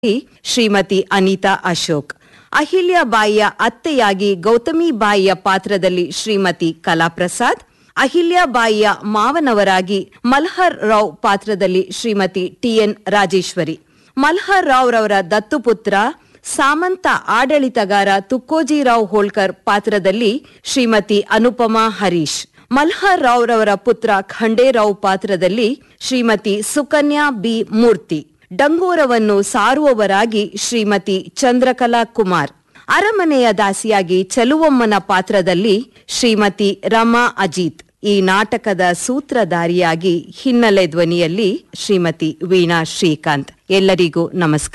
ಶ್ರೀಮತಿ ಅನಿತಾ ಅಶೋಕ್ ಅಹಿಲ್ಯಾಬಾಯಿಯ ಅತ್ತೆಯಾಗಿ ಗೌತಮಿಬಾಯಿಯ ಪಾತ್ರದಲ್ಲಿ ಶ್ರೀಮತಿ ಕಲಾಪ್ರಸಾದ್ ಅಹಿಲ್ಯಾಬಾಯಿಯ ಮಾವನವರಾಗಿ ಮಲ್ಹರ್ ರಾವ್ ಪಾತ್ರದಲ್ಲಿ ಶ್ರೀಮತಿ ಟಿಎನ್ ರಾಜೇಶ್ವರಿ ಮಲ್ಹರ್ ರಾವ್ ರವರ ದತ್ತುಪುತ್ರ ಸಾಮಂತ ಆಡಳಿತಗಾರ ತುಕ್ಕೋಜಿರಾವ್ ಹೋಳ್ಕರ್ ಪಾತ್ರದಲ್ಲಿ ಶ್ರೀಮತಿ ಅನುಪಮಾ ಹರೀಶ್ ಮಲ್ಹರ್ ರಾವ್ ರವರ ಪುತ್ರ ಖಂಡೇರಾವ್ ಪಾತ್ರದಲ್ಲಿ ಶ್ರೀಮತಿ ಸುಕನ್ಯಾ ಬಿ ಮೂರ್ತಿ ಡಂಗೂರವನ್ನು ಸಾರುವವರಾಗಿ ಶ್ರೀಮತಿ ಚಂದ್ರಕಲಾ ಕುಮಾರ್ ಅರಮನೆಯ ದಾಸಿಯಾಗಿ ಚಲುವಮ್ಮನ ಪಾತ್ರದಲ್ಲಿ ಶ್ರೀಮತಿ ರಮಾ ಅಜಿತ್ ಈ ನಾಟಕದ ಸೂತ್ರಧಾರಿಯಾಗಿ ಹಿನ್ನೆಲೆ ಧ್ವನಿಯಲ್ಲಿ ಶ್ರೀಮತಿ ವೀಣಾ ಶ್ರೀಕಾಂತ್ ಎಲ್ಲರಿಗೂ ನಮಸ್ಕಾರ